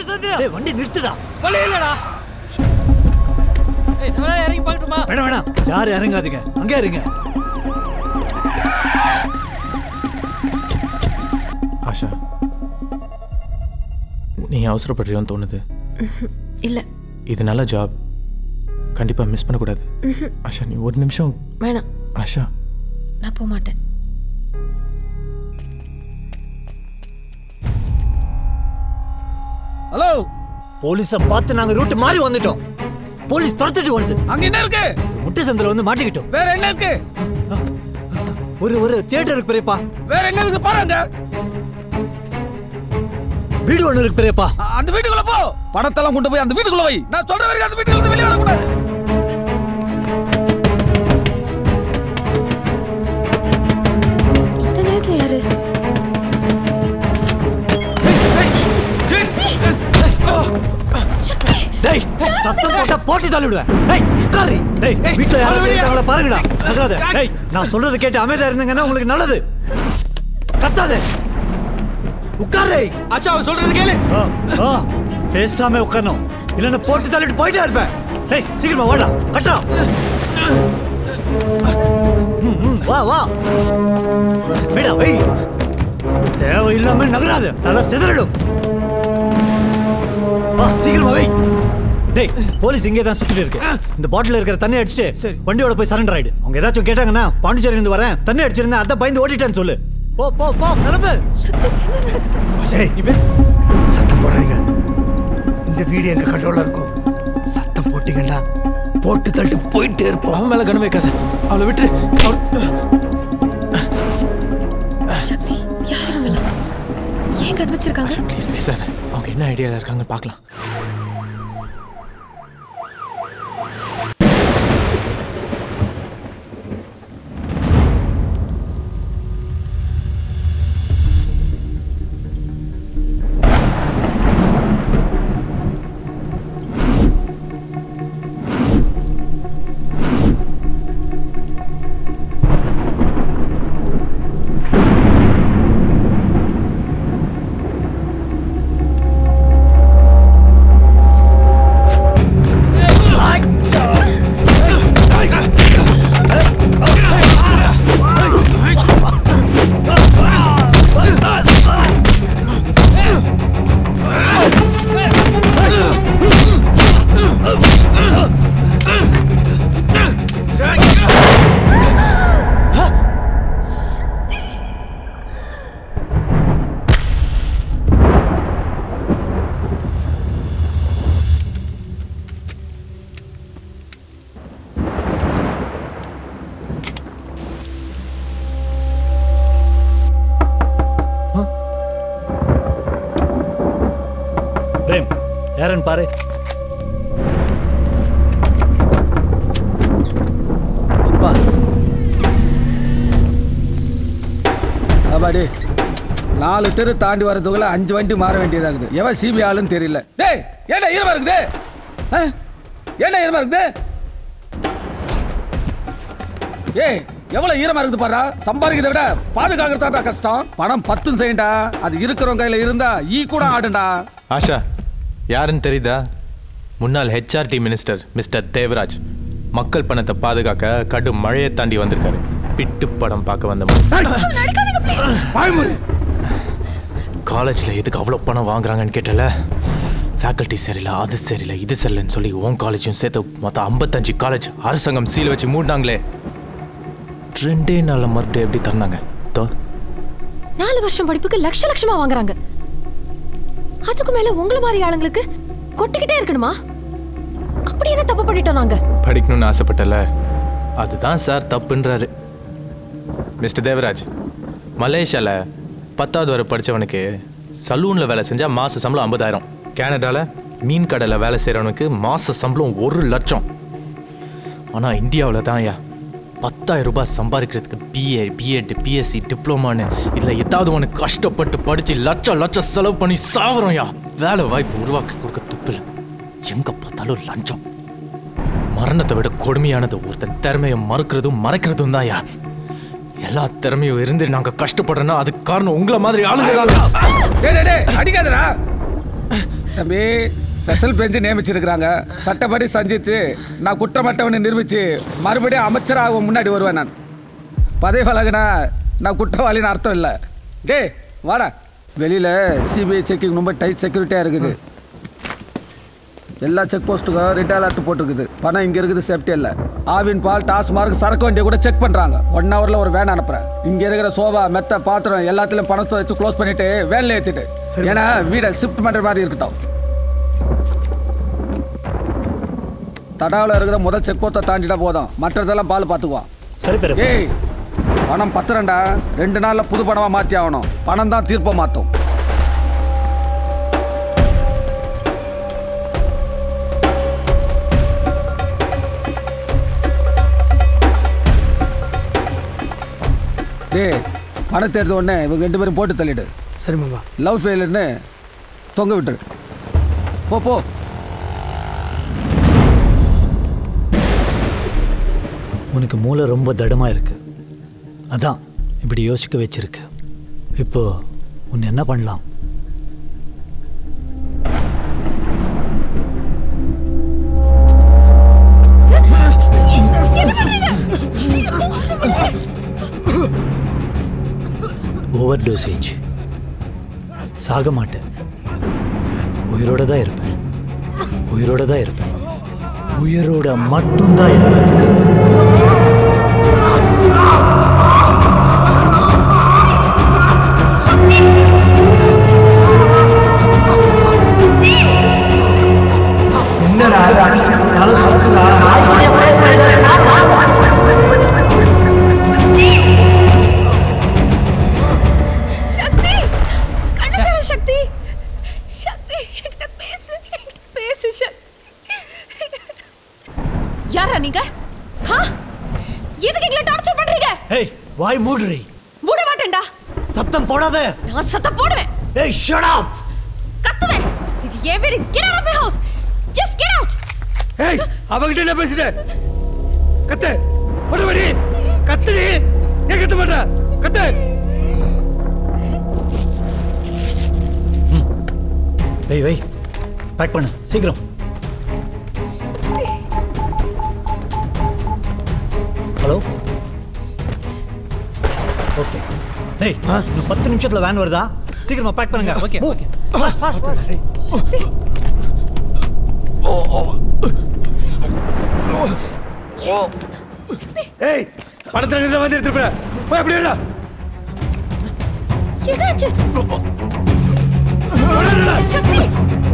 சந்திரா டேய் வண்டி நிறுத்துடா வழி இல்லடா ஏய் நான் இறங்கி பார்க்கட்டுமா வேணாம் வேணாம் யாரும் இறங்காதீங்க அங்கே இருங்க ஆஷா நீ அவசரப்படுறியோன்னு தோணுது இல்ல இது நல்ல ஜாப் கண்டிப்பா மிஸ் பண்ணக்கூடாது ஆஷா நீ ஒரு நிமிஷம் வேணாம் ஆஷா நான் போக மாட்டேன் ஹலோ போலீஸ பார்த்து நாங்க ரூட் மாறி வந்துட்டோம் போலீஸ் துரத்துட்டு வருது அங்க என்ன இருக்கு முட்டை சந்தில வந்து மாட்டிக்கிட்டோம் வேற என்ன இருக்கு ஒரு ஒரு தியேட்டர் இருக்கு பெரியப்பா வேற என்ன இருக்கு பாருங்க வீடு ஒண்ணு இருக்கு பெரியப்பா அந்த வீட்டுக்குள்ள போ பணத்தெல்லாம் கொண்டு போய் அந்த வீட்டுக்குள்ள வை நான் சொல்ற வரைக்கும் அந்த வீட்டுக்குள்ள இருந்து வெளியே வரக்கூடாது இந்த நேரத்துல யாரு டேய் சத்தம் போட்டா போட்டி தள்ளிடுவேன் டேய் உட்காரு டேய் வீட்ல யாரும் இருக்காங்களா பாருங்கடா நகராத டேய் நான் சொல்றது கேட்டு அமைதியா இருந்தீங்கன்னா உங்களுக்கு நல்லது கத்தாதே உட்காரு ஆச்சா அவ சொல்றது கேளு ஆ, ஆ, பேசாம உட்காரணும் இல்லைன்னா போட்டு தள்ளிட்டு போயிட்டே இருப்பேன் டேய் சீக்கிரமா வாடா கட்டா ம், ம், வா வா விடா வை தேவையில்லாம நகராது தலை சிதறிடும் வா சீக்கிரமா வை டேய் போலீஸ் இங்கே தான் சுத்திட்டு இருக்கு இந்த பாட்டில் இருக்கிற தண்ணி அடிச்சுட்டு வண்டியோட போய் சரண்டர் ஆயிடு அவங்க ஏதாச்சும் கேட்டாங்கன்னா பாண்டிச்சேரி இருந்து வரேன் தண்ணி அடிச்சிருந்தேன் அதான் பயந்து ஓடிட்டேன்னு சொல்லு போ போ போ கிளம்பு டேய் சத்தம் போடாதீங்க இந்த வீடு எங்க கண்ட்ரோல்ல இருக்கும் சத்தம் போட்டீங்கன்னா போட்டு தள்ளிட்டு போயிட்டே இருப்போம் அவன் மேல கண்ணு வைக்காத அவளை விட்டுரு சக்தி யார் இவங்கெல்லாம் ஏன் கது வச்சிருக்காங்க ப்ளீஸ் பேசாத அவங்க என்ன ஐடியால இருக்காங்கன்னு பார்க்கலாம் பிரேம் யாருன்னு பாரு அப்பா அப்பாடி நாலு தெரு தாண்டி வரதுக்குள்ள அஞ்சு வண்டி மாற வேண்டியதாகுது எவன் சிபி ஆளுன்னு தெரியல டேய் ஏன்டா ஈரமா இருக்குது ஆ? ஏன்டா ஈரமா இருக்குது ஏய் எவ்வளவு ஈரமா இருக்குது பாரு சம்பாதிக்கிறத விட பாதுகாக்கிறதா கஷ்டம் பணம் பத்தும் செய்யண்டா அது இருக்கிறவங்க கையில இருந்தா ஈ கூட ஆடுண்டா ஆஷா யாருன்னு தெரியுதா முன்னாள் ஹெச்ஆர்டி மினிஸ்டர் மிஸ்டர் தேவராஜ் மக்கள் பணத்தை பாதுகாக்க கடும் மழையை தாண்டி வந்திருக்காரு பிட்டு படம் பார்க்க வந்த காலேஜ்ல எதுக்கு அவ்வளோ பணம் வாங்குறாங்கன்னு கேட்டல ஃபேக்கல்ட்டி சரியில்லை அது சரியில்லை இது சரியில்லைன்னு சொல்லி உன் காலேஜும் சேர்த்து மொத்தம் ஐம்பத்தஞ்சு காலேஜ் அரசாங்கம் சீல் வச்சு மூடினாங்களே ரெண்டே நாளில் மறுபடியும் எப்படி தந்தாங்க தோ நாலு வருஷம் படிப்புக்கு லட்ச லட்சமா வாங்குறாங்க அதுக்கு மேல உங்களை மாதிரி ஆளுங்களுக்கு கொட்டிக்கிட்டே இருக்கணுமா அப்படி என்ன தப்பு பண்ணிட்டோம் நாங்க படிக்கணும்னு ஆசைப்பட்டல அதுதான் சார் தப்புன்றாரு மிஸ்டர் தேவராஜ் மலேசியாவில் பத்தாவது வரை படித்தவனுக்கு சலூனில் வேலை செஞ்சால் மாத சம்பளம் ஐம்பதாயிரம் கனடாவில் மீன் கடையில் வேலை செய்கிறவனுக்கு மாத சம்பளம் ஒரு லட்சம் ஆனால் இந்தியாவில் தான் ஐயா பத்தாயிரம் ரூபாய் சம்பாதிக்கிறதுக்கு பிஏ பிஎட் பிஎஸ்சி டிப்ளமான்னு இதில் ஏதாவது ஒன்று கஷ்டப்பட்டு படித்து லட்சம் லட்சம் செலவு பண்ணி சாவறோம்யா வேலை வாய்ப்பு உருவாக்கி கொடுக்க துப்பில்லை எங்கே பார்த்தாலும் லஞ்சம் மரணத்தை விட கொடுமையானது ஒருத்தன் திறமையை மறுக்கிறதும் மறைக்கிறதும் தான் யா எல்லா திறமையும் இருந்து நாங்க கஷ்டப்படுறோம்னா அதுக்கு காரணம் உங்களை மாதிரி ஆளுங்க டேய் டேய், டேய் அடிக்காதடா தம்பி ஸ்பெஷல் பெஞ்சு நியமிச்சிருக்கிறாங்க சட்டப்படி சஞ்சித்து நான் குற்றமற்றவனை நிரூபித்து மறுபடியும் அமைச்சராக முன்னாடி வருவேன் நான் பதவி வழங்கினா நான் குற்றவாளின்னு அர்த்தம் இல்லை டேய் வாடா வெளியில் சிபிஐ செக்கிங் ரொம்ப டைட் செக்யூரிட்டியாக இருக்குது எல்லா செக் போஸ்ட்டுக்கும் ரெட் அலர்ட் போட்டிருக்குது பணம் இங்கே இருக்குது சேஃப்டி இல்லை ஆவின் பால் டாஸ்மார்க் சரக்கு வண்டியை கூட செக் பண்ணுறாங்க ஒன் ஹவரில் ஒரு வேன் அனுப்புகிறேன் இங்கே இருக்கிற சோபா மெத்த பாத்திரம் எல்லாத்துலையும் பணத்தை வச்சு க்ளோஸ் பண்ணிவிட்டு வேனில் ஏற்றிட்டு ஏன்னா வீடை ஷிஃப்ட் பண்ணுற மாதிரி இருக்கட்டும் தடாவில் இருக்கிற முதல் செக் போஸ்ட்டை தாண்டிட்டா போதும் மற்றதெல்லாம் பால் பார்த்துக்குவான் சரி பெரிய ஏய் பணம் பத்திரம்டா ரெண்டு நாளில் புது பணமாக மாற்றி ஆகணும் பணம் தான் தீர்ப்பை மாற்றும் டேய் பணத்தை எடுத்த உடனே இவங்க ரெண்டு பேரும் போட்டு தள்ளிடு சரி மாமா லவ் ஃபெயிலியர்னு தொங்க விட்டுரு போ போ உனக்கு மூளை ரொம்ப தடமா இருக்கு அதான் இப்படி யோசிக்க வச்சிருக்கு இப்போ உன்னை என்ன பண்ணலாம் ஓவர் டோசேஜ் சாக மாட்டேன் உயிரோட தான் இருப்பேன் உயிரோட தான் இருப்பேன் உயிரோட மட்டும்தான் இருப்பேன் என்னடா தலை சுத்துதா சக்தி கண்ணு சக்தி சக்தி என்கிட்ட பேசு என்கிட்ட பேசு சக்தி யாரா நீங்க ஹா எதுக்கு எங்களை டார்ச்சர் பண்றீங்க ஏய் வாய் மூடுறி மூட மாட்டேன்டா சத்தம் போடாத நான் சத்த போடுவேன் ஏய் ஷட் அப் கத்துவேன் இது என் வீடு get out of my house just get out ஏய் அவகிட்ட என்ன பேசுற கத்து மறுபடி கத்துடி ஏன் கத்த மாட்டா கத்து வெய் வெய் பேக் பண்ணு சீக்கிரம் ஹலோ ஓகே டேய் இன்னும் பத்து நிமிஷத்துல வேன் வருதா சீக்கிரமா பேக் பண்ணுங்க okay okay fast fast fast ஏய் பணத்துல இருந்து வந்து எடுத்துட்டு போய் போய் அப்படியே இரு. என்னாச்சு போடா, போடா. சக்தி